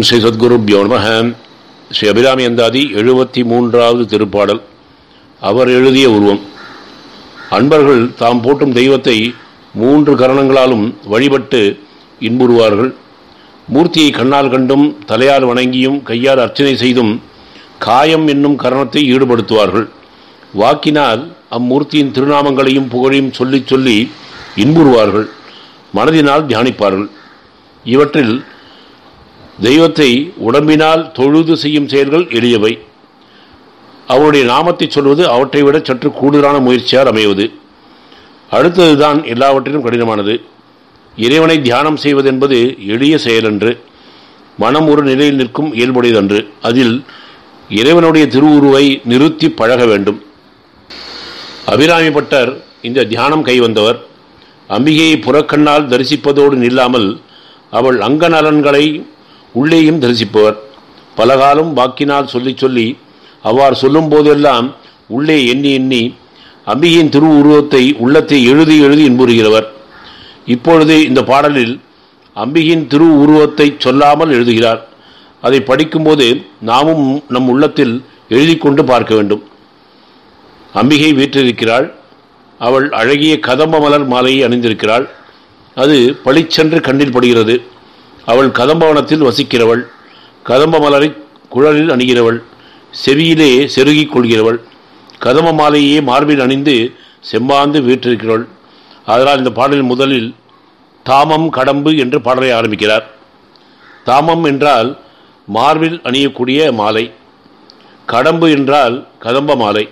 ஓம் ஸ்ரீ சத்குருப்யோ நம ஸ்ரீ அபிராமி அந்தாதி எழுபத்தி மூன்றாவது திருப்பாடல் அவர் எழுதிய உருவம் அன்பர்கள் தாம் போற்றும் தெய்வத்தை மூன்று கரணங்களாலும் வழிபட்டு இன்புறுவார்கள் மூர்த்தியை கண்ணால் கண்டும் தலையால் வணங்கியும் கையால் அர்ச்சனை செய்தும் காயம் என்னும் கரணத்தை ஈடுபடுத்துவார்கள் வாக்கினால் அம்மூர்த்தியின் திருநாமங்களையும் புகழையும் சொல்லிச் சொல்லி இன்புறுவார்கள் மனதினால் தியானிப்பார்கள் இவற்றில் தெய்வத்தை உடம்பினால் தொழுது செய்யும் செயல்கள் எளியவை அவருடைய நாமத்தை சொல்வது அவற்றை விட சற்று கூடுதலான முயற்சியால் அமைவது அடுத்ததுதான் எல்லாவற்றிலும் கடினமானது இறைவனை தியானம் செய்வதென்பது எளிய செயலன்று மனம் ஒரு நிலையில் நிற்கும் இயல்புடையதன்று அதில் இறைவனுடைய திருவுருவை நிறுத்தி பழக வேண்டும் அபிராமிப்பட்டர் இந்த தியானம் கைவந்தவர் அம்பிகையை புறக்கண்ணால் தரிசிப்பதோடு நில்லாமல் அவள் அங்க நலன்களை உள்ளேயும் தரிசிப்பவர் பலகாலம் வாக்கினால் சொல்லி சொல்லி அவ்வாறு சொல்லும் போதெல்லாம் உள்ளே எண்ணி எண்ணி அம்பிகையின் திருவுருவத்தை உள்ளத்தை எழுதி எழுதி இன்புறுகிறவர் இப்பொழுது இந்த பாடலில் அம்பிகையின் திரு உருவத்தை சொல்லாமல் எழுதுகிறார் அதை படிக்கும்போது நாமும் நம் உள்ளத்தில் எழுதி கொண்டு பார்க்க வேண்டும் அம்பிகை வீற்றிருக்கிறாள் அவள் அழகிய கதம்ப மலர் மாலையை அணிந்திருக்கிறாள் அது பளிச்சென்று கண்ணில் படுகிறது அவள் கதம்பவனத்தில் வசிக்கிறவள் கதம்ப மலரை குழலில் அணிகிறவள் செவியிலே செருகிக் கொள்கிறவள் கதம்ப மாலையே மார்பில் அணிந்து செம்பாந்து வீற்றிருக்கிறவள் அதனால் இந்த பாடலில் முதலில் தாமம் கடம்பு என்று பாடலை ஆரம்பிக்கிறார் தாமம் என்றால் மார்பில் அணியக்கூடிய மாலை கடம்பு என்றால் கதம்ப மாலை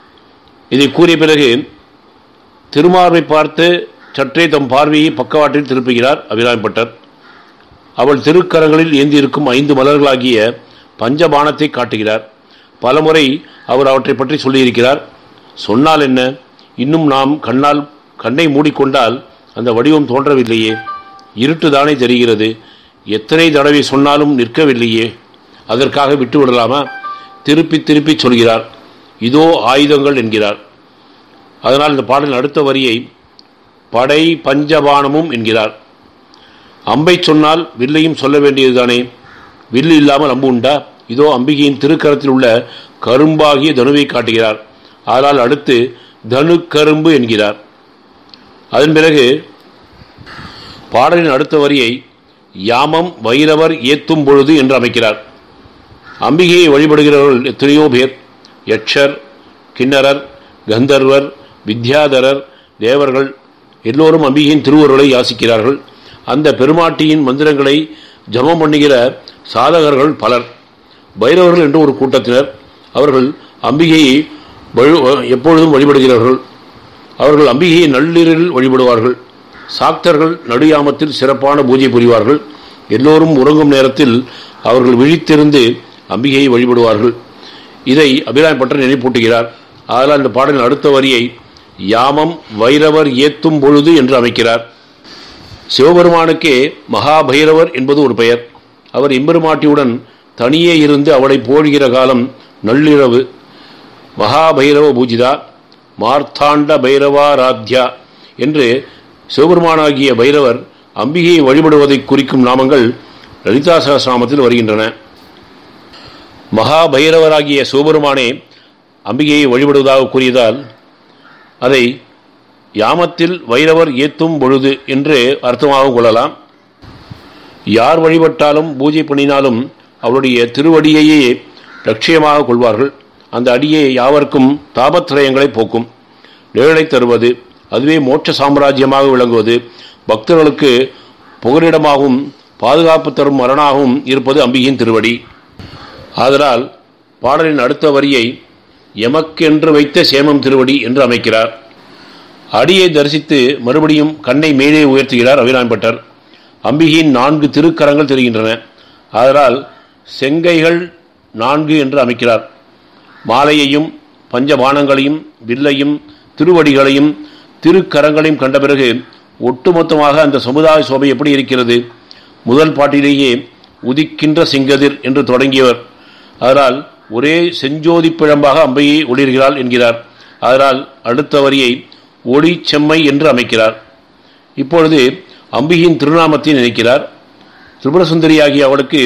இதை கூறிய பிறகு திருமார்பை பார்த்து சற்றே தம் பார்வையை பக்கவாட்டில் திருப்புகிறார் அபிராமிப்பட்டர் அவள் திருக்கரங்களில் ஏந்தியிருக்கும் ஐந்து மலர்களாகிய பஞ்சபானத்தை காட்டுகிறார் பலமுறை அவர் அவற்றை பற்றி சொல்லியிருக்கிறார் சொன்னால் என்ன இன்னும் நாம் கண்ணால் கண்ணை மூடிக்கொண்டால் அந்த வடிவம் தோன்றவில்லையே இருட்டு தானே தெரிகிறது எத்தனை தடவை சொன்னாலும் நிற்கவில்லையே அதற்காக விட்டு விடலாமா திருப்பி திருப்பி சொல்கிறார் இதோ ஆயுதங்கள் என்கிறார் அதனால் இந்த பாடலின் அடுத்த வரியை படை பஞ்சபானமும் என்கிறார் அம்பை சொன்னால் வில்லையும் சொல்ல வேண்டியதுதானே வில்லு இல்லாமல் அம்பு உண்டா இதோ அம்பிகையின் திருக்கரத்தில் உள்ள கரும்பாகிய தனுவை காட்டுகிறார் ஆனால் அடுத்து தனு கரும்பு என்கிறார் அதன் பிறகு பாடலின் அடுத்த வரியை யாமம் வைரவர் ஏத்தும் பொழுது என்று அமைக்கிறார் அம்பிகையை வழிபடுகிறவர்கள் எத்தனையோ பேர் யட்சர் கிண்ணரர் கந்தர்வர் வித்யாதரர் தேவர்கள் எல்லோரும் அம்பிகையின் திருவருளை யாசிக்கிறார்கள் அந்த பெருமாட்டியின் மந்திரங்களை ஜபம் பண்ணுகிற சாதகர்கள் பலர் பைரவர்கள் என்று ஒரு கூட்டத்தினர் அவர்கள் அம்பிகையை எப்பொழுதும் வழிபடுகிறார்கள் அவர்கள் அம்பிகையை நள்ளிரில் வழிபடுவார்கள் சாக்தர்கள் நடுயாமத்தில் சிறப்பான பூஜை புரிவார்கள் எல்லோரும் உறங்கும் நேரத்தில் அவர்கள் விழித்திருந்து அம்பிகையை வழிபடுவார்கள் இதை அபிராமி பட்டர் நினைப்பூட்டுகிறார் அதனால் இந்த பாடலின் அடுத்த வரியை யாமம் வைரவர் ஏத்தும் பொழுது என்று அமைக்கிறார் சிவபெருமானுக்கே மகாபைரவர் என்பது ஒரு பெயர் அவர் எம்பெருமாட்டியுடன் தனியே இருந்து அவளை போழ்கிற காலம் நள்ளிரவு மகாபைரவ பூஜிதா மார்த்தாண்ட பைரவாராத்யா என்று சிவபெருமானாகிய பைரவர் அம்பிகையை வழிபடுவதை குறிக்கும் நாமங்கள் லலிதா சகசிராமத்தில் வருகின்றன மகாபைரவராகிய சிவபெருமானே அம்பிகையை வழிபடுவதாக கூறியதால் அதை யாமத்தில் வைரவர் ஏத்தும் பொழுது என்று அர்த்தமாக கொள்ளலாம் யார் வழிபட்டாலும் பூஜை பண்ணினாலும் அவருடைய திருவடியையே லட்சியமாக கொள்வார்கள் அந்த அடியை யாவருக்கும் தாபத்திரயங்களை போக்கும் நிழலை தருவது அதுவே மோட்ச சாம்ராஜ்யமாக விளங்குவது பக்தர்களுக்கு புகலிடமாகவும் பாதுகாப்பு தரும் மரணாகவும் இருப்பது அம்பிகையின் திருவடி ஆதலால் பாடலின் அடுத்த வரியை எமக்கென்று வைத்த சேமம் திருவடி என்று அமைக்கிறார் அடியை தரிசித்து மறுபடியும் கண்ணை மேலே உயர்த்துகிறார் அபிராம்பட்டர் அம்பிகையின் நான்கு திருக்கரங்கள் தெரிகின்றன அதனால் செங்கைகள் நான்கு என்று அமைக்கிறார் மாலையையும் பஞ்சபானங்களையும் வில்லையும் திருவடிகளையும் திருக்கரங்களையும் கண்ட பிறகு ஒட்டுமொத்தமாக அந்த சமுதாய சோபை எப்படி இருக்கிறது முதல் பாட்டிலேயே உதிக்கின்ற சிங்கதிர் என்று தொடங்கியவர் அதனால் ஒரே செஞ்சோதி பிழம்பாக அம்பையை ஒளிர்கிறாள் என்கிறார் அதனால் அடுத்த வரியை ஒளி செம்மை என்று அமைக்கிறார் இப்பொழுது அம்பிகையின் திருநாமத்தை நினைக்கிறார் திரிபுரசுந்தரியாகிய அவளுக்கு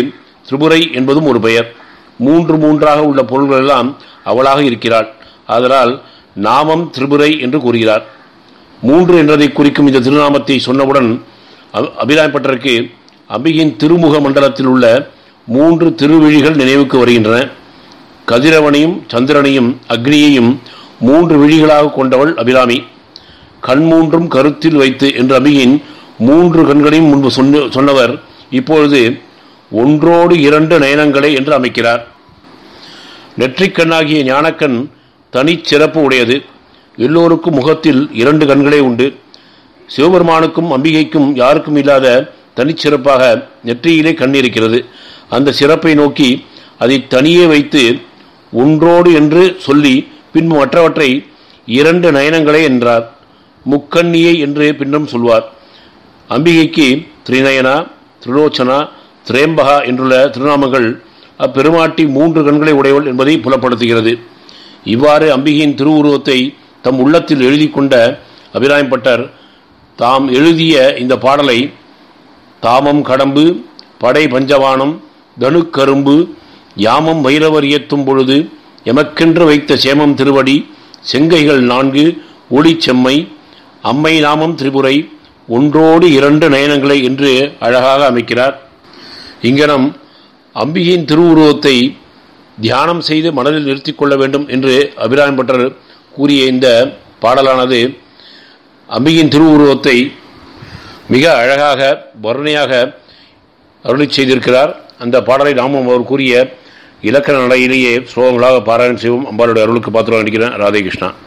திரிபுரை என்பதும் ஒரு பெயர் மூன்று மூன்றாக உள்ள பொருள்கள் எல்லாம் அவளாக இருக்கிறாள் ஆதலால் நாமம் திரிபுரை என்று கூறுகிறார் மூன்று என்றதை குறிக்கும் இந்த திருநாமத்தை சொன்னவுடன் அபிராயப்பட்டருக்கு அம்பிகையின் திருமுக மண்டலத்தில் உள்ள மூன்று திருவிழிகள் நினைவுக்கு வருகின்றன கதிரவனையும் சந்திரனையும் அக்னியையும் மூன்று விழிகளாக கொண்டவள் அபிராமி கண் மூன்றும் கருத்தில் வைத்து என்ற அபியின் மூன்று கண்களையும் முன்பு சொன்ன சொன்னவர் இப்பொழுது ஒன்றோடு இரண்டு நயனங்களை என்று அமைக்கிறார் நெற்றிக்கண்ணாகிய ஞானக்கண் தனிச்சிறப்பு உடையது எல்லோருக்கும் முகத்தில் இரண்டு கண்களே உண்டு சிவபெருமானுக்கும் அம்பிகைக்கும் யாருக்கும் இல்லாத தனிச்சிறப்பாக நெற்றியிலே கண் இருக்கிறது அந்த சிறப்பை நோக்கி அதை தனியே வைத்து ஒன்றோடு என்று சொல்லி பின்பு மற்றவற்றை இரண்டு நயனங்களே என்றார் முக்கண்ணியை என்று பின்னும் சொல்வார் அம்பிகைக்கு திரிநயனா திரிலோச்சனா திரேம்பகா என்றுள்ள திருநாமங்கள் அப்பெருமாட்டி மூன்று கண்களை உடையவள் என்பதை புலப்படுத்துகிறது இவ்வாறு அம்பிகையின் திருவுருவத்தை தம் உள்ளத்தில் எழுதி கொண்ட அபிராயம்பட்டர் தாம் எழுதிய இந்த பாடலை தாமம் கடம்பு படை பஞ்சவானம் தனுக்கரும்பு யாமம் வைரவர் இயத்தும் பொழுது எமக்கென்று வைத்த சேமம் திருவடி செங்கைகள் நான்கு ஒளி செம்மை அம்மை நாமம் திரிபுரை ஒன்றோடு இரண்டு நயனங்களை என்று அழகாக அமைக்கிறார் இங்கனம் அம்பிகையின் திருவுருவத்தை தியானம் செய்து மனதில் நிறுத்தி கொள்ள வேண்டும் என்று அபிராயம் பட்டர் கூறிய இந்த பாடலானது அம்பிகையின் திருவுருவத்தை மிக அழகாக வர்ணையாக அருளி செய்திருக்கிறார் அந்த பாடலை நாமும் அவர் கூறிய இலக்கண நடையிலேயே ஸ்லோகங்களாக பாராயணம் செய்வோம் அம்பாளுடைய அருளுக்கு பாத்திரம் நடிக்கிறேன் ராதே கிருஷ்ணா